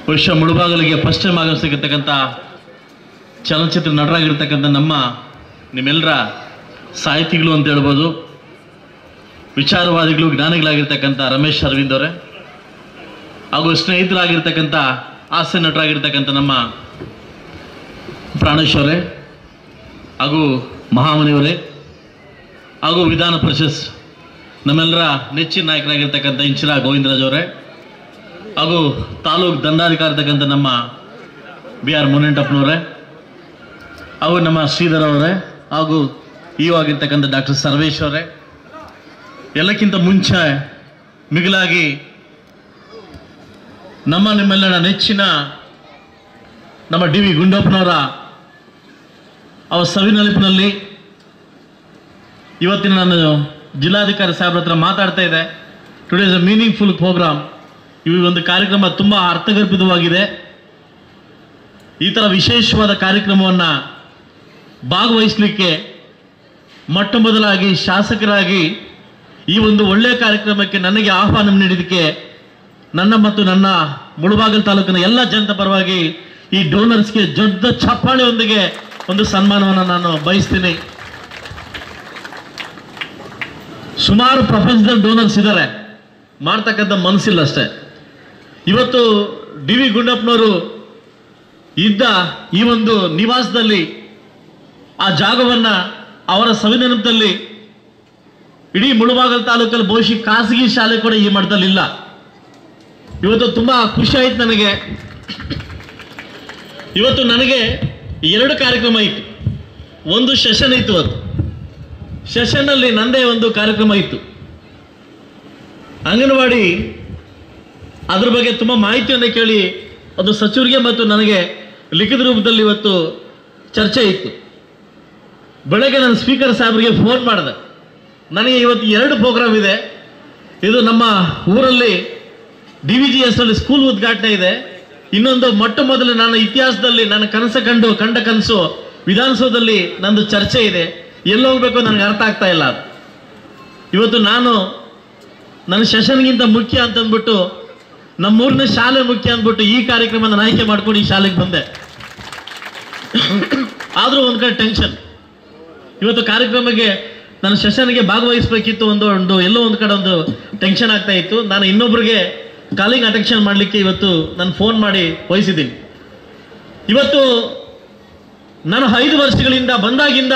ಬಹುಶಃ ಮುಳುಬಾಗಲಿಗೆ first time ಆಗಮಿಸಿರ್ತಕ್ಕಂಥ ಚಲನಚಿತ್ರ ನಟರಾಗಿರ್ತಕ್ಕಂಥ ನಮ್ಮ ನಿಮ್ಮೆಲ್ಲರ ಸಾಹಿತಿಗಳು ಅಂತ ಹೇಳ್ಬೋದು ವಿಚಾರವಾದಿಗಳು ಜ್ಞಾನಿಗಳಾಗಿರ್ತಕ್ಕಂಥ ರಮೇಶ್ ಅರವಿಂದ್ ಅವರೇ ಹಾಗೂ ಸ್ನೇಹಿತರಾಗಿರ್ತಕ್ಕಂಥ ಹಾಸ್ಯ ನಟರಾಗಿರ್ತಕ್ಕಂಥ ನಮ್ಮ ಪ್ರಾಣೇಶ್ ಅವರೇ ಹಾಗೂ ಮಹಾಮನಿಯವರೇ ಹಾಗೂ ವಿಧಾನ ಪರಿಷತ್ ನಮ್ಮೆಲ್ಲರ ನೆಚ್ಚಿನ ನಾಯಕರಾಗಿರ್ತಕ್ಕಂಥ ಇಂಚಿರಾ ಗೋವಿಂದರಾಜ್ ಅವರೇ ಹಾಗೂ ತಾಲೂಕು ದಂಡಾಧಿಕಾರಿ ಇರ್ತಕ್ಕಂಥ ನಮ್ಮ ಬಿ ಆರ್ ಮುನೇಂಟಪ್ಪನವರೇ ಹಾಗೂ ನಮ್ಮ ಶ್ರೀಧರ್ ಅವರೇ ಹಾಗೂ ಇವು ಆಗಿರ್ತಕ್ಕಂಥ ಡಾಕ್ಟರ್ ಸರ್ವೇಶ್ ಅವರೇ ಎಲ್ಲಕ್ಕಿಂತ ಮುಂಚೆ ಮಿಗಿಲಾಗಿ ನಮ್ಮ ನಿಮ್ಮೆಲ್ಲರ ನೆಚ್ಚಿನ ನಮ್ಮ ಡಿ ವಿ ಗುಂಡಪ್ಪನವರ ಅವರ ಸವಿನೆನಪಿನಲ್ಲಿ ಇವತ್ತಿನ ನಾನು ಜಿಲ್ಲಾಧಿಕಾರಿ ಸಾಹೇಬ್ರ ಹತ್ರ ಮಾತಾಡ್ತಾ ಇದೆ today is a meaningful program ಈ ಒಂದು ಕಾರ್ಯಕ್ರಮ ತುಂಬ ಅರ್ಥಗರ್ಭಿತವಾಗಿದೆ ಈ ಥರ ವಿಶೇಷವಾದ ಕಾರ್ಯಕ್ರಮವನ್ನು ಭಾಗವಹಿಸಲಿಕ್ಕೆ ಮೊಟ್ಟ ಮೊದಲಾಗಿ ಶಾಸಕರಾಗಿ ಈ ಒಂದು ಒಳ್ಳೆಯ ಕಾರ್ಯಕ್ರಮಕ್ಕೆ ನನಗೆ ಆಹ್ವಾನ ನೀಡಿದ್ದಕ್ಕೆ ನನ್ನ ಮತ್ತು ನನ್ನ ಮುಳುಬಾಗಲ್ ತಾಲೂಕಿನ ಎಲ್ಲ ಜನತೆ ಪರವಾಗಿ ಈ ಡೋನರ್ಸ್ಗೆ ದೊಡ್ಡ ಚಪ್ಪಾಳೆಯೊಂದಿಗೆ ಒಂದು ಸನ್ಮಾನವನ್ನು ನಾನು ಬಯಸ್ತೀನಿ ಸುಮಾರು ಪ್ರಪಂಚದಲ್ಲಿ ಡೋನರ್ಸ್ ಇದ್ದಾರೆ ಮಾಡ್ತಕ್ಕಂಥ ಮನಸ್ಸಿಲ್ಲ ಅಷ್ಟೇ ಇವತ್ತು ಡಿ ವಿ ಗುಂಡಪ್ಪನವರು ಇದ್ದ ಈ ಒಂದು ನಿವಾಸದಲ್ಲಿ ಆ ಜಾಗವನ್ನ ಅವರ ಸವಿನೆನಪದಲ್ಲಿ ಇಡೀ ಮುಳುಬಾಗಲ್ ತಾಲೂಕಲ್ಲಿ ಬಹುಶಃ ಖಾಸಗಿ ಶಾಲೆ ಕೂಡ ಈ ಮಟ್ಟದಲ್ಲಿ ಇಲ್ಲ ಇವತ್ತು ತುಂಬಾ ಖುಷಿ ಆಯ್ತು ನನಗೆ ಇವತ್ತು ನನಗೆ ಎರಡು ಕಾರ್ಯಕ್ರಮ ಇತ್ತು ಒಂದು ಸೆಷನ್ ಇತ್ತು ಇವತ್ತು ಸೆಷನ್ನಲ್ಲಿ ನಂದೇ ಒಂದು ಕಾರ್ಯಕ್ರಮ ಇತ್ತು ಅಂಗನವಾಡಿ ಅದ್ರ ಬಗ್ಗೆ ತುಂಬ ಮಾಹಿತಿಯನ್ನು ಕೇಳಿ ಅದು ಸಚಿವರಿಗೆ ಮತ್ತು ನನಗೆ ಲಿಖಿತ ರೂಪದಲ್ಲಿ ಇವತ್ತು ಚರ್ಚೆ ಇತ್ತು ಬೆಳಗ್ಗೆ ನಾನು ಸ್ಪೀಕರ್ ಸಾಹೇಬರಿಗೆ ಫೋನ್ ಮಾಡಿದೆ ನನಗೆ ಇವತ್ತು ಎರಡು ಪ್ರೋಗ್ರಾಮ್ ಇದೆ ಇದು ನಮ್ಮ ಊರಲ್ಲಿ ಡಿ ವಿ ಜಿ ಎಸ್ ಅಲ್ಲಿ ಸ್ಕೂಲ್ ಉದ್ಘಾಟನೆ ಇದೆ ಇನ್ನೊಂದು ಮೊಟ್ಟ ಮೊದಲು ನನ್ನ ಇತಿಹಾಸದಲ್ಲಿ ನನ್ನ ಕನಸು ಕಂಡು ಕಂಡ ಕನಸು ವಿಧಾನಸೌಧದಲ್ಲಿ ನಂದು ಚರ್ಚೆ ಇದೆ ಎಲ್ಲಿ ಹೋಗ್ಬೇಕು ನನಗೆ ಅರ್ಥ ಆಗ್ತಾ ಇಲ್ಲ ಅದು ಇವತ್ತು ನಾನು ನನ್ನ ಸೆಷನ್ಗಿಂತ ಮುಖ್ಯ ಅಂತ ಅಂದ್ಬಿಟ್ಟು ನಮ್ಮೂರಿನ ಶಾಲೆ ಮುಖ್ಯ ಅಂದ್ಬಿಟ್ಟು ಈ ಕಾರ್ಯಕ್ರಮನ ಆಯ್ಕೆ ಮಾಡ್ಕೊಂಡು ಈ ಶಾಲೆಗೆ ಬಂದೆ ಆದರೂ ಒಂದು ಕಡೆ ಟೆನ್ಷನ್ ಇವತ್ತು ಕಾರ್ಯಕ್ರಮಕ್ಕೆ ನಾನು ಸೆಷನ್ಗೆ ಭಾಗವಹಿಸಬೇಕಿತ್ತು ಒಂದು ಒಂದು ಎಲ್ಲೋ ಒಂದು ಕಡೆ ಒಂದು ಟೆನ್ಷನ್ ಆಗ್ತಾ ಇತ್ತು ನಾನು ಇನ್ನೊಬ್ರಿಗೆ ಕಾಲಿಂಗ್ ಅಟೆನ್ಷನ್ ಮಾಡಲಿಕ್ಕೆ ಇವತ್ತು ನಾನು ಫೋನ್ ಮಾಡಿ ವಹಿಸಿದ್ದೀನಿ ಇವತ್ತು ನಾನು ಐದು ವರ್ಷಗಳಿಂದ ಬಂದಾಗಿಂದ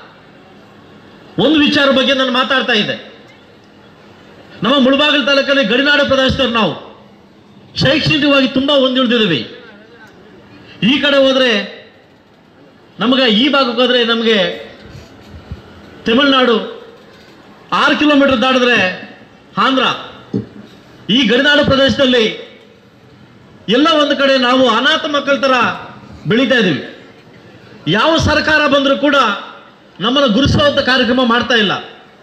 ಒಂದು ವಿಚಾರ ಬಗ್ಗೆ ನಾನು ಮಾತಾಡ್ತಾ ಇದ್ದೆ ನಮ್ಮ ಮುಳಬಾಗಿಲು ತಾಲೂಕಲ್ಲಿ ಗಡಿನಾಡು ಪ್ರದೇಶದವ್ರು ನಾವು ಶೈಕ್ಷಣಿಕವಾಗಿ ತುಂಬಾ ಹೊಂದಿಳಿದಿದ್ದೀವಿ ಈ ಕಡೆ ಹೋದ್ರೆ ನಮಗೆ ಈ ಭಾಗಕ್ಕೆ ಹೋದ್ರೆ ನಮಗೆ ತಮಿಳುನಾಡು ಆರು ಕಿಲೋಮೀಟರ್ ದಾಟಿದ್ರೆ ಆಂಧ್ರ ಈ ಗಡಿನಾಡು ಪ್ರದೇಶದಲ್ಲಿ ಎಲ್ಲ ಒಂದು ಕಡೆ ನಾವು ಅನಾಥ ಮಕ್ಕಳ ತರ ಬೆಳೀತಾ ಇದ್ದೀವಿ ಯಾವ ಸರ್ಕಾರ ಬಂದರೂ ಕೂಡ ನಮ್ಮನ್ನು ಗುರುಸುವಂತ ಕಾರ್ಯಕ್ರಮ ಮಾಡ್ತಾ ಇಲ್ಲ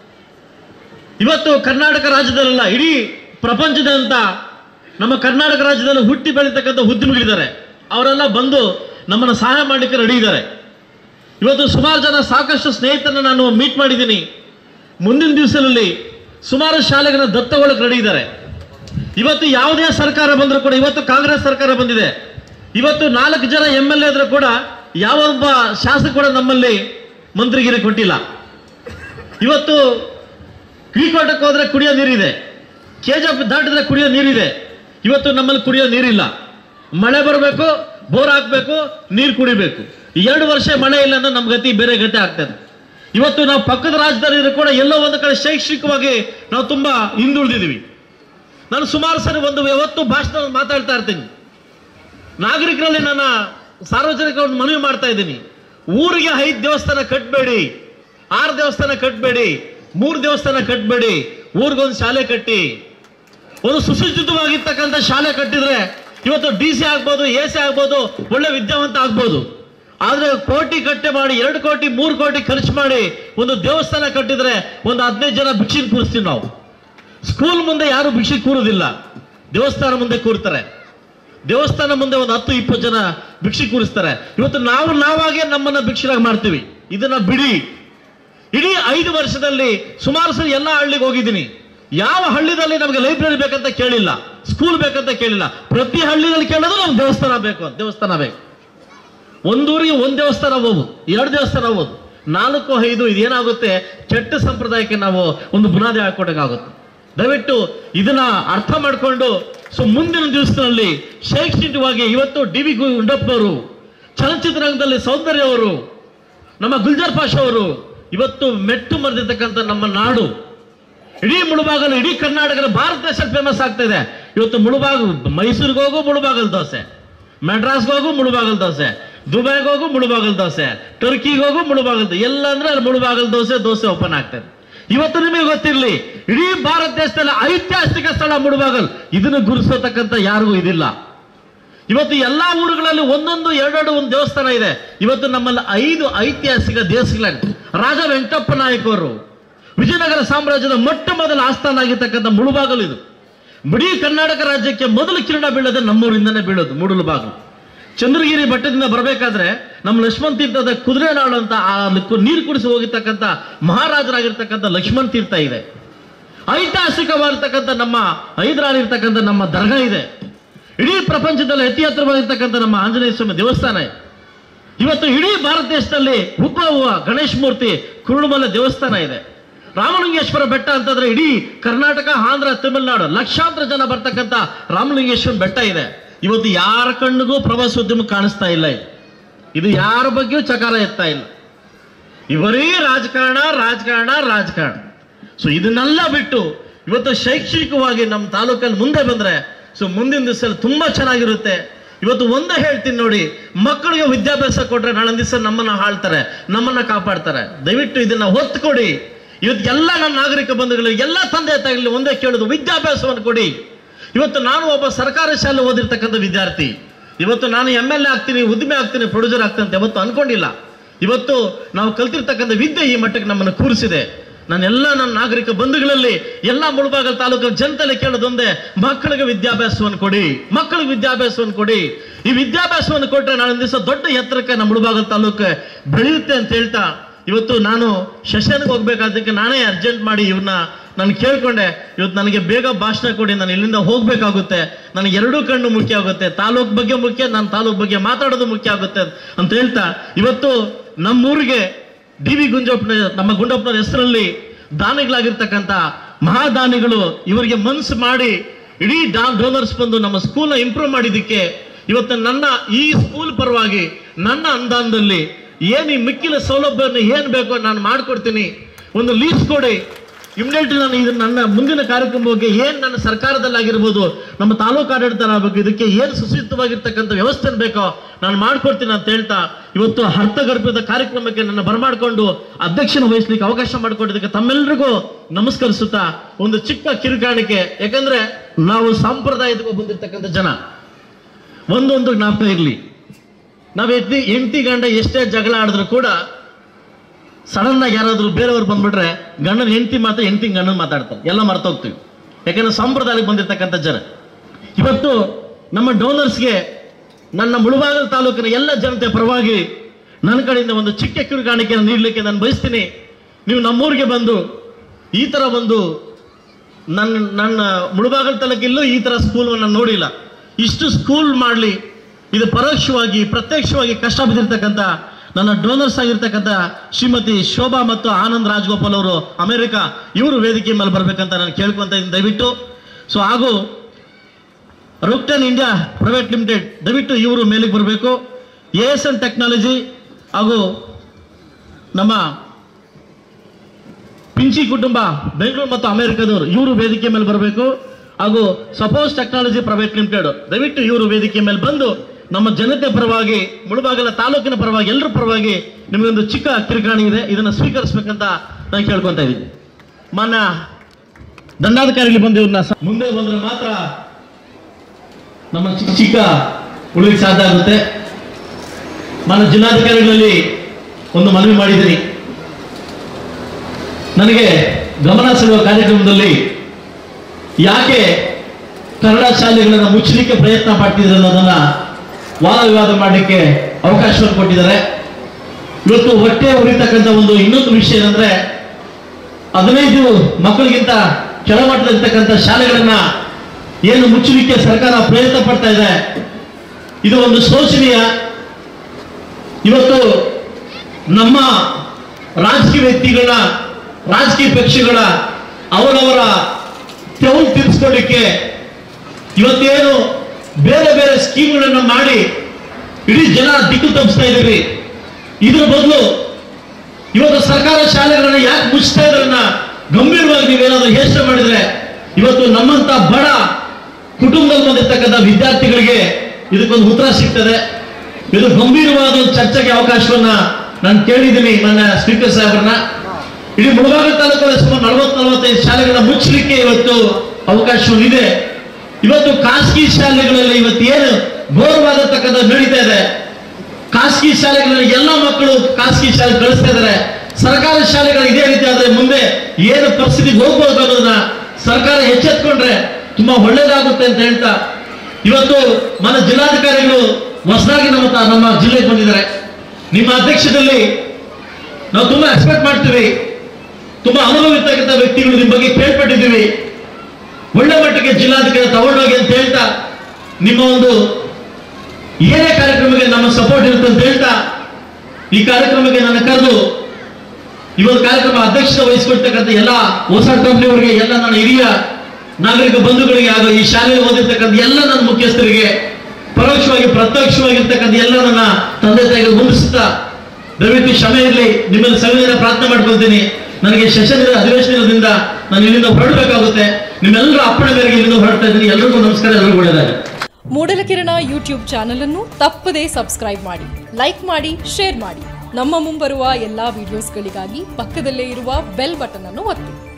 ಇವತ್ತು ಕರ್ನಾಟಕ ರಾಜ್ಯದಲ್ಲ ಇಡೀ ಪ್ರಪಂಚದಂತ ನಮ್ಮ ಕರ್ನಾಟಕ ರಾಜ್ಯದಲ್ಲಿ ಹುಟ್ಟಿ ಬೆಳೀತಕ್ಕಂಥ ಉದ್ಯಮಿಗಳಿದ್ದಾರೆ ಅವರೆಲ್ಲ ಬಂದು ನಮ್ಮನ್ನು ಸಹಾಯ ಮಾಡಲಿಕ್ಕೆ ರೆಡಿ ಇದ್ದಾರೆ ಇವತ್ತು ಸುಮಾರು ಜನ ಸಾಕಷ್ಟು ಸ್ನೇಹಿತರನ್ನ ನಾನು ಮೀಟ್ ಮಾಡಿದ್ದೀನಿ ಮುಂದಿನ ದಿವಸದಲ್ಲಿ ಸುಮಾರು ಶಾಲೆಗಳನ್ನ ದತ್ತಗೊಳ್ಳಕ್ಕೆ ರೆಡಿ ಇದ್ದಾರೆ ಇವತ್ತು ಯಾವುದೇ ಸರ್ಕಾರ ಬಂದರೂ ಕೂಡ ಇವತ್ತು ಕಾಂಗ್ರೆಸ್ ಸರ್ಕಾರ ಬಂದಿದೆ ಇವತ್ತು ನಾಲ್ಕು ಜನ ಎಮ್ ಎಲ್ ಎ ಇದ್ರೆ ಕೂಡ ಯಾವೊಬ್ಬ ಶಾಸಕ ಕೂಡ ನಮ್ಮಲ್ಲಿ ಮಂತ್ರಿಗಿರಿ ಕೊಟ್ಟಿಲ್ಲ ಇವತ್ತು ಕೀಕೋಟಕ್ಕೆ ಹೋದ್ರೆ ಕುಡಿಯೋ ನೀರಿದೆ ಕೆಜಪ್ ದಾಟಿದ್ರೆ ಕುಡಿಯೋ ನೀರಿದೆ ಇವತ್ತು ನಮ್ಮಲ್ಲಿ ಕುಡಿಯೋ ನೀರಿಲ್ಲ ಮಳೆ ಬರಬೇಕು ಬೋರ್ ಹಾಕ್ಬೇಕು ನೀರು ಕುಡಿಬೇಕು ಈ ಎರಡು ವರ್ಷ ಮಳೆ ಇಲ್ಲ ಅಂದ್ರೆ ನಮ್ಮ ಗತಿ ಬೇರೆ ಗತಿ ಆಗ್ತದೆ ಇವತ್ತು ನಾವು ಪಕ್ಕದ ರಾಜ್ಯದಲ್ಲಿ ಕೂಡ ಎಲ್ಲೋ ಒಂದು ಕಡೆ ಶೈಕ್ಷಣಿಕವಾಗಿ ನಾವು ತುಂಬಾ ಹಿಂದುಳಿದಿದ್ದೀವಿ ನಾನು ಸುಮಾರು ಸರಿ ಒಂದು ಯಾವತ್ತು ಭಾಷಣ ಮಾತಾಡ್ತಾ ಇರ್ತೀನಿ ನಾಗರಿಕರಲ್ಲಿ ನನ್ನ ಸಾರ್ವಜನಿಕ ಒಂದು ಮನವಿ ಮಾಡ್ತಾ ಇದ್ದೀನಿ ಊರಿಗೆ ಐದು ದೇವಸ್ಥಾನ ಕಟ್ಟಬೇಡಿ ಆರು ದೇವಸ್ಥಾನ ಕಟ್ಟಬೇಡಿ ಮೂರು ದೇವಸ್ಥಾನ ಕಟ್ಟಬೇಡಿ ಊರಿಗೊಂದು ಶಾಲೆ ಕಟ್ಟಿ ಒಂದು ಸುಸಜ್ಜಿತವಾಗಿರ್ತಕ್ಕಂಥ ಶಾಲೆ ಕಟ್ಟಿದ್ರೆ ಇವತ್ತು ಡಿ ಸಿ ಆಗ್ಬೋದು ಎ ಸಿ ಆಗ್ಬೋದು ಒಳ್ಳೆ ವಿದ್ಯಾವಂತ ಆಗ್ಬೋದು ಆದ್ರೆ ಕೋಟಿ ಕಟ್ಟೆ ಮಾಡಿ ಎರಡು ಕೋಟಿ ಮೂರು ಕೋಟಿ ಖರ್ಚು ಮಾಡಿ ಒಂದು ದೇವಸ್ಥಾನ ಕಟ್ಟಿದ್ರೆ ಒಂದು ಹದಿನೈದು ಜನ ಭಿಕ್ಷೆ ಕೂರಿಸ್ತೀವಿ ನಾವು ಸ್ಕೂಲ್ ಮುಂದೆ ಯಾರು ಭಿಕ್ಷೆ ಕೂರುದಿಲ್ಲ ದೇವಸ್ಥಾನ ಮುಂದೆ ಕೂರ್ತಾರೆ ದೇವಸ್ಥಾನ ಮುಂದೆ ಒಂದು ಹತ್ತು ಇಪ್ಪತ್ತು ಜನ ಭಿಕ್ಷೆ ಕೂರಿಸ್ತಾರೆ ಇವತ್ತು ನಾವು ನಾವಾಗೆ ನಮ್ಮನ್ನ ಭಿಕ್ಷರಾಗಿ ಮಾಡ್ತೀವಿ ಇದನ್ನ ಬಿಡಿ ಇಡೀ ಐದು ವರ್ಷದಲ್ಲಿ ಸುಮಾರು ಸರಿ ಎಲ್ಲ ಹಳ್ಳಿಗೆ ಹೋಗಿದ್ದೀನಿ ಯಾವ ಹಳ್ಳಿದಲ್ಲಿ ನಮಗೆ ಲೈಬ್ರರಿ ಬೇಕಂತ ಕೇಳಿಲ್ಲ ಸ್ಕೂಲ್ ಬೇಕಂತ ಕೇಳಿಲ್ಲ ಪ್ರತಿ ಹಳ್ಳಿಯಲ್ಲಿ ಕೇಳೋದು ನಮ್ಗೆ ದೇವಸ್ಥಾನ ಬೇಕು ಅಂತ ದೇವಸ್ಥಾನ ಬೇಕು ಒಂದೂರಿಗೆ ಒಂದ್ ದೇವಸ್ಥಾನ ಹೋಗ್ಬೋದು ಎರಡು ದೇವಸ್ಥಾನ ಹೋಗ್ಬೋದು ನಾಲ್ಕು ಐದು ಇದೇನಾಗುತ್ತೆ ಕೆಟ್ಟ ಸಂಪ್ರದಾಯಕ್ಕೆ ನಾವು ಒಂದು ಬುನಾದಿ ಹಾಕೊಡಕ್ಕಾಗುತ್ತೆ ದಯವಿಟ್ಟು ಇದನ್ನ ಅರ್ಥ ಮಾಡಿಕೊಂಡು ಸೊ ಮುಂದಿನ ದಿವಸದಲ್ಲಿ ಶೈಕ್ಷಣಿಕವಾಗಿ ಇವತ್ತು ಡಿ ವಿ ಗುಂಡಪ್ಪನವರು ಚಲನಚಿತ್ರರಂಗದಲ್ಲಿ ಸೌಂದರ್ಯ ಅವರು ನಮ್ಮ ಗುಲ್ಜಾರ್ ಪಾಷಾ ಅವರು ಇವತ್ತು ಮೆಟ್ಟು ಮರೆದಿರ್ತಕ್ಕಂಥ ನಮ್ಮ ನಾಡು ಇಡೀ ಮುಳುಬಾಗಲು ಇಡೀ ಕರ್ನಾಟಕದ ಭಾರತ ದೇಶ ಫೇಮಸ್ ಆಗ್ತಾ ಇದೆ ಇವತ್ತು ಮುಳುಬಾಗ ಮೈಸೂರಿಗೆ ಹೋಗು ಮುಳುಬಾಗಲ್ ದೋಸೆ ಮೆಡ್ರಾಸ್ಗೆ ಹೋಗು ಮುಳುಬಾಗಲ್ ದೋಸೆ ದುಬೈಗೆ ಹೋಗು ಮುಳುಬಾಗಲ್ ದೋಸೆ ಟರ್ಕಿಗೆ ಹೋಗು ಮುಳುಬಾಗಲ್ ದೋಸೆ ಎಲ್ಲ ಅಂದ್ರೆ ಅಲ್ಲಿ ಮುಳುಬಾಗಲ್ ದೋಸೆ ದೋಸೆ ಓಪನ್ ಆಗ್ತದೆ ಇವತ್ತು ನಿಮಗೆ ಗೊತ್ತಿರಲಿ ಇಡೀ ಭಾರತ ದೇಶದಲ್ಲಿ ಐತಿಹಾಸಿಕ ಸ್ಥಳ ಮುಳುಬಾಗಲ್ ಇದನ್ನು ಗುರುಸತಕ್ಕಂಥ ಯಾರಿಗೂ ಇದಿಲ್ಲ ಇವತ್ತು ಎಲ್ಲಾ ಊರುಗಳಲ್ಲಿ ಒಂದೊಂದು ಎರಡೆರಡು ಒಂದು ದೇವಸ್ಥಾನ ಇದೆ ಇವತ್ತು ನಮ್ಮಲ್ಲಿ ಐದು ಐತಿಹಾಸಿಕ ದೇವಸ್ಥಾನ ರಾಜ ವೆಂಕಟಪ್ಪ ನಾಯಕ್ ಅವರು ವಿಜಯನಗರ ಸಾಮ್ರಾಜ್ಯದ ಮೊಟ್ಟ ಮೊದಲ ಆಸ್ಥಾನ ಆಗಿರ್ತಕ್ಕಂಥ ಮುಳುಬಾಗಲು ಇದು ಇಡೀ ಕರ್ನಾಟಕ ರಾಜ್ಯಕ್ಕೆ ಮೊದಲು ಕಿರಣ ಬೀಳೋದು ನಮ್ಮೂರಿಂದನೇ ಬೀಳೋದು ಮೂಡಲು ಬಾಗಲು ಚಂದ್ರಗಿರಿ ಬೆಟ್ಟದಿಂದ ಬರಬೇಕಾದ್ರೆ ನಮ್ಮ ಲಕ್ಷ್ಮಣ್ ತೀರ್ಥದ ಕುದುರೆನಾಳು ಅಂತ ಆ ಲಿಕ್ಕು- ನೀರು ಕುಡಿಸಿ ಹೋಗಿರ್ತಕ್ಕಂಥ ಮಹಾರಾಜರಾಗಿರ್ತಕ್ಕಂಥ ಲಕ್ಷ್ಮಣ್ ತೀರ್ಥ ಇದೆ ಐತಿಹಾಸಿಕವಾಗಿರ್ತಕ್ಕಂಥ ನಮ್ಮ ಹೈದರಾಲಿರ್ತಕ್ಕಂಥ ನಮ್ಮ ದರ್ಗಾ ಇದೆ ಇಡೀ ಪ್ರಪಂಚದಲ್ಲಿ ಅತಿ ಹತ್ತಿರವಾಗಿರ್ತಕ್ಕಂಥ ನಮ್ಮ ಆಂಜನೇಯ ಸ್ವಾಮಿ ದೇವಸ್ಥಾನ ಇದೆ ಇವತ್ತು ಇಡೀ ಭಾರತ ದೇಶದಲ್ಲಿ ಹುಬ್ಬ ಗಣೇಶ ಮೂರ್ತಿ ಕುರುಡುಮಲೆ ದೇವಸ್ಥಾನ ಇದೆ ರಾಮಲಿಂಗೇಶ್ವರ ಬೆಟ್ಟ ಅಂತಂದ್ರೆ ಇಡೀ ಕರ್ನಾಟಕ ಆಂಧ್ರ ತಮಿಳುನಾಡು ಲಕ್ಷಾಂತರ ಜನ ಬರ್ತಕ್ಕಂಥ ರಾಮಲಿಂಗೇಶ್ವರ ಬೆಟ್ಟ ಇದೆ ಇವತ್ತು ಯಾರ ಕಣ್ಣಿಗೂ ಪ್ರವಾಸೋದ್ಯಮ ಕಾಣಿಸ್ತಾ ಇಲ್ಲ ಇದು. ಇದು ಯಾರ ಬಗ್ಗೆಯೂ ಚಕಾರ ಎತ್ತಾ ಇಲ್ಲ ಇವರೇ ರಾಜಕಾರಣ ರಾಜಕಾರಣ ರಾಜಕಾರಣ ಸೊ ಇದನ್ನೆಲ್ಲ ಬಿಟ್ಟು ಇವತ್ತು ಶೈಕ್ಷಣಿಕವಾಗಿ ನಮ್ಮ ತಾಲೂಕಲ್ಲಿ ಮುಂದೆ ಬಂದ್ರೆ ಸೊ ಮುಂದಿನ ದಿವಸದಲ್ಲಿ ತುಂಬಾ ಚೆನ್ನಾಗಿರುತ್ತೆ ಇವತ್ತು ಒಂದೇ ಹೇಳ್ತೀನಿ ನೋಡಿ ಮಕ್ಕಳಿಗೆ ವಿದ್ಯಾಭ್ಯಾಸ ಕೊಟ್ರೆ ನಾಳೆ ದಿವಸ ನಮ್ಮನ್ನ ಹಾಳ್ತಾರೆ ನಮ್ಮನ್ನ ಕಾಪಾಡ್ತಾರೆ ದಯವಿಟ್ಟು ಇದನ್ನ ಒತ್ತು ಕೊಡಿ ಇವತ್ತು ಎಲ್ಲ ನನ್ನ ನಾಗರಿಕ ಬಂಧುಗಳಿಗೆ ಎಲ್ಲ ತಂದೆ ತಾಯಿಗಳಿಗೆ ಒಂದೇ ಕೇಳೋದು ವಿದ್ಯಾಭ್ಯಾಸವನ್ನು ಕೊಡಿ ಇವತ್ತು ನಾನು ಒಬ್ಬ ಸರ್ಕಾರಿ ಶಾಲೆ ಓದಿರ್ತಕ್ಕಂಥ ವಿದ್ಯಾರ್ಥಿ ಇವತ್ತು ನಾನು ಎಮ್ ಎಲ್ ಎ ಆಗ್ತೀನಿ ಉದ್ದಿಮೆ ಆಗ್ತೀನಿ ಪ್ರೊಡ್ಯೂಸರ್ ಆಗ್ತೀನಿ ಅಂತ ಯಾವತ್ತು ಅನ್ಕೊಂಡಿಲ್ಲ ಇವತ್ತು ನಾವು ಕಲ್ತಿರ್ತಕ್ಕಂಥ ವಿದ್ಯೆ ಈ ಮಟ್ಟಕ್ಕೆ ನಮ್ಮನ್ನು ಕೂರಿಸಿದೆ ನಾನೆಲ್ಲ ನನ್ನ ನಾಗರಿಕ ಬಂಧುಗಳಲ್ಲಿ ಎಲ್ಲ ಮುಳುಬಾಗಲ್ ತಾಲೂಕು ಜನತೆಯಲ್ಲಿ ಕೇಳೋದೊಂದೇ ಮಕ್ಕಳಿಗೆ ವಿದ್ಯಾಭ್ಯಾಸವನ್ನು ಕೊಡಿ ಮಕ್ಕಳಿಗೆ ವಿದ್ಯಾಭ್ಯಾಸವನ್ನು ಕೊಡಿ ಈ ವಿದ್ಯಾಭ್ಯಾಸವನ್ನು ಕೊಟ್ಟರೆ ನಾಳೆ ದಿವಸ ದೊಡ್ಡ ಎತ್ತರಕ್ಕೆ ನಮ್ಮ ಮುಳುಬಾಗಲ್ ತಾಲೂಕು ಬೆಳೆಯುತ್ತೆ ಅಂತ ಹೇಳ್ತಾ ಇವತ್ತು ನಾನು ಸೆಷನ್ಗೆ ಹೋಗ್ಬೇಕಾದಕ್ಕೆ ನಾನೇ ಅರ್ಜೆಂಟ್ ಮಾಡಿ ಇವ್ರನ್ನ ನಾನು ಕೇಳ್ಕೊಂಡೆ ಇವತ್ತು ನನಗೆ ಬೇಗ ಭಾಷಣ ಕೊಡಿ ನಾನು ಇಲ್ಲಿಂದ ಹೋಗ್ಬೇಕಾಗುತ್ತೆ ನನಗೆ ಎರಡೂ ಕಣ್ಣು ಮುಖ್ಯ ಆಗುತ್ತೆ ತಾಲೂಕ್ ಬಗ್ಗೆ ಮುಖ್ಯ ನಾನು ತಾಲೂಕ್ ಬಗ್ಗೆ ಮಾತಾಡೋದು ಮುಖ್ಯ ಆಗುತ್ತೆ ಅಂತ ಹೇಳ್ತಾ ಇವತ್ತು ನಮ್ಮೂರಿಗೆ ಡಿ ವಿ ಗುಂಜಪ್ಪನ ನಮ್ಮ ಗುಂಡಪ್ಪನ ಹೆಸರಲ್ಲಿ ದಾನಿಗಳಾಗಿರ್ತಕ್ಕಂಥ ಮಹಾದಾನಿಗಳು ಇವರಿಗೆ ಮನಸ್ಸು ಮಾಡಿ ಇಡೀ ಡಾ ಡೋನರ್ಸ್ ಬಂದು ನಮ್ಮ ಸ್ಕೂಲ್ನ ಇಂಪ್ರೂವ್ ಮಾಡಿದ್ದಕ್ಕೆ ಇವತ್ತು ನನ್ನ ಈ ಸ್ಕೂಲ್ ಪರವಾಗಿ ನನ್ನ ಅನುದಾನದಲ್ಲಿ ಏನು ಈ ಮಿಕ್ಕಿನ ಸೌಲಭ್ಯವನ್ನು ಏನು ಬೇಕೋ ನಾನು ಮಾಡ್ಕೊಡ್ತೀನಿ ಒಂದು ಲೀಸ್ ಕೊಡಿ ಇಮಿಡಿಯೇಟ್ ನಾನು ಇದನ್ನ ನನ್ನ ಮುಂದಿನ ಕಾರ್ಯಕ್ರಮ ಬಗ್ಗೆ ಏನ್ ನನ್ನ ಸರ್ಕಾರದಲ್ಲಾಗಿರ್ಬೋದು ನಮ್ಮ ತಾಲೂಕು ಆಡಳಿತ ಆಗಬೇಕು ಇದಕ್ಕೆ ಏನ್ ಸುಸೂಚಿತವಾಗಿರ್ತಕ್ಕಂಥ ವ್ಯವಸ್ಥೆ ಬೇಕೋ ನಾನು ಮಾಡ್ಕೊಡ್ತೀನಿ ಅಂತ ಹೇಳ್ತಾ ಇವತ್ತು ಅರ್ಥಗರ್ಭದ ಕಾರ್ಯಕ್ರಮಕ್ಕೆ ನನ್ನ ಬರಮಾಡ್ಕೊಂಡು ಅಧ್ಯಕ್ಷನ ವಹಿಸ್ಲಿಕ್ಕೆ ಅವಕಾಶ ಮಾಡಿಕೊಟ್ಟಿದ್ದಕ್ಕೆ ತಮ್ಮೆಲ್ಲರಿಗೂ ನಮಸ್ಕರಿಸುತ್ತಾ ಒಂದು ಚಿಕ್ಕ ಕಿರುಕಾಣಿಕೆ ಯಾಕಂದ್ರೆ ನಾವು ಸಾಂಪ್ರದಾಯಿಕ ಬಂದಿರ್ತಕ್ಕಂಥ ಜನ ಒಂದೊಂದು ಜ್ಞಾಪಕ ಇರಲಿ ನಾವು ಹೆಂಡತಿ ಹೆಂಡತಿ ಗಂಡ ಎಷ್ಟೇ ಜಗಳ ಆಡಿದ್ರು ಕೂಡ ಸಡನ್ ಆಗಿ ಯಾರಾದ್ರೂ ಬೇರೆಯವ್ರು ಬಂದ್ಬಿಟ್ರೆ ಗಂಡನ ಹೆಂಡತಿ ಮಾತ್ರ ಹೆಂಡತಿ ಗಂಡನ ಮಾತಾಡ್ತಾರೆ ಎಲ್ಲ ಮರ್ತೋಗ್ತೀವಿ ಯಾಕಂದ್ರೆ ಸಂಪ್ರದಾಯಕ್ಕೆ ಬಂದಿರತಕ್ಕಂಥ ಜನ ಇವತ್ತು ನಮ್ಮ ಡೋನರ್ಸ್ಗೆ ನನ್ನ ಮುಳುಬಾಗಲ್ ತಾಲೂಕಿನ ಎಲ್ಲ ಜನತೆ ಪರವಾಗಿ ನನ್ನ ಕಡೆಯಿಂದ ಒಂದು ಚಿಕ್ಕ ಕಿರುಗಾಣಿಕೆಯನ್ನು ನೀಡಲಿಕ್ಕೆ ನಾನು ಬಯಸ್ತೀನಿ ನೀವು ನಮ್ಮೂರಿಗೆ ಬಂದು ಈ ತರ ಒಂದು ನನ್ನ ನನ್ನ ಮುಳುಬಾಗಲ್ ತಾಲೂಕಿಲ್ಲೂ ಈ ತರ ಸ್ಕೂಲ್ ನಾನು ನೋಡಿಲ್ಲ ಇಷ್ಟು ಸ್ಕೂಲ್ ಮಾಡಲಿ ಇದು ಪರೋಕ್ಷವಾಗಿ ಪ್ರತ್ಯಕ್ಷವಾಗಿ ಕಷ್ಟ ಬಿದ್ದಿರ್ತಕ್ಕಂಥ ನನ್ನ ಡೋನರ್ಸ್ ಆಗಿರ್ತಕ್ಕಂಥ ಶ್ರೀಮತಿ ಶೋಭಾ ಮತ್ತು ಆನಂದ್ ರಾಜಗೋಪಾಲ್ ಅವರು ಅಮೆರಿಕ ಇವರು ವೇದಿಕೆ ಮೇಲೆ ಬರ್ಬೇಕಂತ ನಾನು ಕೇಳ್ಕೊಂತ ಇದ್ದೀನಿ ದಯವಿಟ್ಟು ಸೊ ಹಾಗೂ ರುಕ್ಟನ್ ಇಂಡಿಯಾ ಪ್ರೈವೇಟ್ ಲಿಮಿಟೆಡ್ ದಯವಿಟ್ಟು ಇವರು ಮೇಲಿಗೆ ಬರಬೇಕು ಎ ಎಸ್ ಎನ್ ಟೆಕ್ನಾಲಜಿ ಹಾಗೂ ನಮ್ಮ ಪಿಂಚಿ ಕುಟುಂಬ ಬೆಂಗಳೂರು ಮತ್ತು ಅಮೆರಿಕದವರು ಇವರು ವೇದಿಕೆ ಮೇಲೆ ಬರಬೇಕು ಹಾಗೂ ಸಪೋಸ್ ಟೆಕ್ನಾಲಜಿ ಪ್ರೈವೇಟ್ ಲಿಮಿಟೆಡ್ ದಯವಿಟ್ಟು ಇವರು ವೇದಿಕೆ ಮೇಲೆ ಬಂದು ನಮ್ಮ ಜನತೆ ಪರವಾಗಿ ಮುಳುಬಾಗಲ ತಾಲೂಕಿನ ಪರವಾಗಿ ಎಲ್ಲರ ಪರವಾಗಿ ನಿಮಗೊಂದು ಚಿಕ್ಕ ಕಿರುಕಾಣಿ ಇದೆ ಇದನ್ನು ಸ್ವೀಕರಿಸಬೇಕಂತ ನಾನು ಕೇಳ್ಕೊಂತ ಇದ್ದೀನಿ ಮಾನ್ಯ ದಂಡಾಧಿಕಾರಿಗಳು ಬಂದು ಇವ್ರನ್ನ ಸ- ಮುಂದೆ ಬಂದ್ರೆ ಮಾತ್ರ ನಮ್ಮ ಚಿಕ್ಕ ಚಿಕ್ಕ ಉಳಿಗೆ ಸಾಧ್ಯ ಆಗುತ್ತೆ ನಾನು ಜಿಲ್ಲಾಧಿಕಾರಿಗಳಲ್ಲಿ ಒಂದು ಮನವಿ ಮಾಡಿದ್ದೀನಿ ನನಗೆ ಗಮನ ಸೆಳೆಯುವ ಕಾರ್ಯಕ್ರಮದಲ್ಲಿ ಯಾಕೆ ಕನ್ನಡ ಶಾಲೆಗಳನ್ನು ಮುಚ್ಚಲಿಕ್ಕೆ ಪ್ರಯತ್ನ ಮಾಡ್ತಿದ್ದಾರೆ ಅನ್ನೋದನ್ನ ವಾದ ವಿವಾದ ಮಾಡಲಿಕ್ಕೆ ಅವಕಾಶವನ್ನು ಕೊಟ್ಟಿದ್ದಾರೆ ಇವತ್ತು ಹೊಟ್ಟೆ ಉರಿತಕ್ಕಂಥ ಒಂದು ಇನ್ನೊಂದು ವಿಷಯ ಏನಂದ್ರೆ ಹದಿನೈದು ಮಕ್ಕಳಿಗಿಂತ ಕೆಳಮಟ್ಟದಲ್ಲಿರ್ತಕ್ಕಂಥ ಶಾಲೆಗಳನ್ನ ಏನು ಮುಚ್ಚಲಿಕ್ಕೆ ಸರ್ಕಾರ ಪ್ರಯತ್ನ ಪಡ್ತಾ ಇದೆ ಇದು ಒಂದು ಶೋಚನೀಯ ಇವತ್ತು ನಮ್ಮ ರಾಜಕೀಯ ವ್ಯಕ್ತಿಗಳ ರಾಜಕೀಯ ಪಕ್ಷಗಳ ಅವರವರ ತೆವು ತೀರಿಸ್ಕೊಳ್ಳಿಕ್ಕೆ ಇವತ್ತೇನು ಬೇರೆ ಬೇರೆ ಸ್ಕೀಮ್ಗಳನ್ನ ಮಾಡಿ ಇಡೀ ಜನ ದಿಕ್ಕು ತಪ್ಪಿಸ್ತಾ ಇದ್ದೀವಿ ಇದ್ರ ಬದಲು ಇವತ್ತು ಸರ್ಕಾರ ಶಾಲೆಗಳನ್ನ ಯಾಕೆ ಮುಚ್ತಾ ಇದ್ರನ್ನ ಗಂಭೀರವಾಗಿ ನೀವೇನಾದ್ರೂ ಯೋಚನೆ ಮಾಡಿದ್ರೆ ಇವತ್ತು ನಮ್ಮಂತ ಬಡ ಕುಟುಂಬದಲ್ಲಿ ಬಂದಿರ್ತಕ್ಕಂಥ ವಿದ್ಯಾರ್ಥಿಗಳಿಗೆ ಇದಕ್ಕೊಂದು ಉತ್ತರ ಸಿಗ್ತದೆ ಇದು ಗಂಭೀರವಾದ ಒಂದು ಚರ್ಚೆಗೆ ಅವಕಾಶವನ್ನ ನಾನು ಕೇಳಿದ್ದೀನಿ ನನ್ನ ಸ್ಪೀಕರ್ ಸಾಹೇಬ್ರನ್ನ ಇಡೀ ಮುಳಬಾಗ ತಾಲೂಕಲ್ಲಿ ಸುಮಾರು ನಲವತ್ತು ನಲವತ್ತೈದು ಶಾಲೆಗಳನ್ನ ಮುಚ್ಚಲಿಕ್ಕೆ ಇವತ್ತು ಅವಕಾಶವಿದೆ ಇವತ್ತು ಖಾಸಗಿ ಶಾಲೆಗಳಲ್ಲಿ ಇವತ್ತು ಏನು ಘೋರವಾದತಕ್ಕಂಥ ನಡೀತಾ ಇದೆ ಖಾಸಗಿ ಶಾಲೆಗಳಲ್ಲಿ ಎಲ್ಲ ಮಕ್ಕಳು ಖಾಸಗಿ ಶಾಲೆ ಕಳಿಸ್ತಾ ಇದ್ದಾರೆ ಸರ್ಕಾರಿ ಶಾಲೆಗಳು ಇದೇ ರೀತಿ ಆದ್ರೆ ಮುಂದೆ ಏನು ಪರಿಸ್ಥಿತಿಗೆ ಹೋಗ್ಬೋದು ಅನ್ನೋದನ್ನ ಸರ್ಕಾರ ಎಚ್ಚೆತ್ಕೊಂಡ್ರೆ ತುಂಬಾ ಒಳ್ಳೇದಾಗುತ್ತೆ ಅಂತ ಹೇಳ್ತಾ ಇವತ್ತು మన ಜಿಲ್ಲಾಧಿಕಾರಿಗಳು ಹೊಸದಾಗಿ ನಮ್ಮ ತ- ನಮ್ಮ ಜಿಲ್ಲೆಗೆ ಬಂದಿದ್ದಾರೆ ನಿಮ್ಮ ಅಧ್ಯಕ್ಷದಲ್ಲಿ ನಾವು ತುಂಬಾ ಎಕ್ಸ್ಪೆಕ್ಟ್ ಮಾಡ್ತೀವಿ ತುಂಬಾ ಅನುಭವ ಇರ್ತಕ್ಕಂಥ ವ್ಯಕ್ತಿಗಳು ನಿಮ್ಮ ಬಗ್ಗೆ ಕೇಳ್ಪಟ್ಟಿದ್ದೀವಿ ಒಳ್ಳೆ ಮಟ್ಟಿಗೆ ಜಿಲ್ಲಾಧಿಕಾರಿ ತಗೊಂಡೋಗಿ ಅಂತ ಹೇಳ್ತಾ ನಿಮ್ಮ ಒಂದು ಏನೇ ಕಾರ್ಯಕ್ರಮಕ್ಕೆ ನಮ್ಮ ಸಪೋರ್ಟ್ ಇರುತ್ತೆ ಅಂತ ಹೇಳ್ತಾ ಈ ಕಾರ್ಯಕ್ರಮಕ್ಕೆ ನನ್ನ ಕರೆದು ಈ ಒಂದು ಕಾರ್ಯಕ್ರಮ ಅಧ್ಯಕ್ಷತೆ ವಹಿಸಿಕೊಡ್ತಕ್ಕಂಥ ಎಲ್ಲ ಹೊಸ ಕಂಪ್ನಿಯವರಿಗೆ ಎಲ್ಲ ನನ್ನ ಹಿರಿಯ ನಾಗರಿಕ ಬಂಧುಗಳಿಗೆ ಹಾಗೂ ಈ ಶಾಲೆಯಲ್ಲಿ ಓದಿರ್ತಕ್ಕಂಥ ಎಲ್ಲ ನನ್ನ ಮುಖ್ಯಸ್ಥರಿಗೆ ಪರೋಕ್ಷವಾಗಿ ಪ್ರತ್ಯಕ್ಷವಾಗಿರ್ತಕ್ಕಂಥ ಎಲ್ಲ ನನ್ನ ತಂದೆ ತಾಯಿಗಳು ಮುಂದಿಸುತ್ತಾ ದಯವಿಟ್ಟು ಕ್ಷಮೆ ಇರಲಿ ನಿಮ್ಮಲ್ಲಿ ಸಂವಿಧಾನ ಪ್ರಾರ್ಥನೆ ಮಾಡ್ಕೊಳ್ತೀನಿ ನನಗೆ ಸೆಷನ್ ಅಧಿವೇಶನದಿಂದ ನಾನು ಇಲ್ಲಿಂದ ಹೊರಡಬೇಕಾಗುತ್ತೆ ನಿಮ್ಮೆಲ್ಲರ ಅಪ್ಪಣೆ ಮೇರೆಗೆ ಇಲ್ಲಿಂದ ಹೊರಡ್ತಾ ಇದ್ದೀನಿ ಎಲ್ರಿಗೂ ನಮಸ್ಕಾರ ಎಲ್ರಿಗೂ ಒಳ್ಳೆಯದಾಗ ಮೂಡಲಕಿರಣ ಯೂಟ್ಯೂಬ್ ಚಾನಲ್ ಅನ್ನು ತಪ್ಪದೇ ಸಬ್ಸ್ಕ್ರೈಬ್ ಮಾಡಿ ಲೈಕ್ ಮಾಡಿ ಶೇರ್ ಮಾಡಿ ನಮ್ಮ ಮುಂಬರುವ ಎಲ್ಲಾ ವಿಡಿಯೋಸ್ಗಳಿಗಾಗಿ ಪಕ್ಕದಲ್ಲೇ ಇರುವ ಬೆಲ್ ಬಟನ್ ಅನ್ನು ಒತ್ತಿ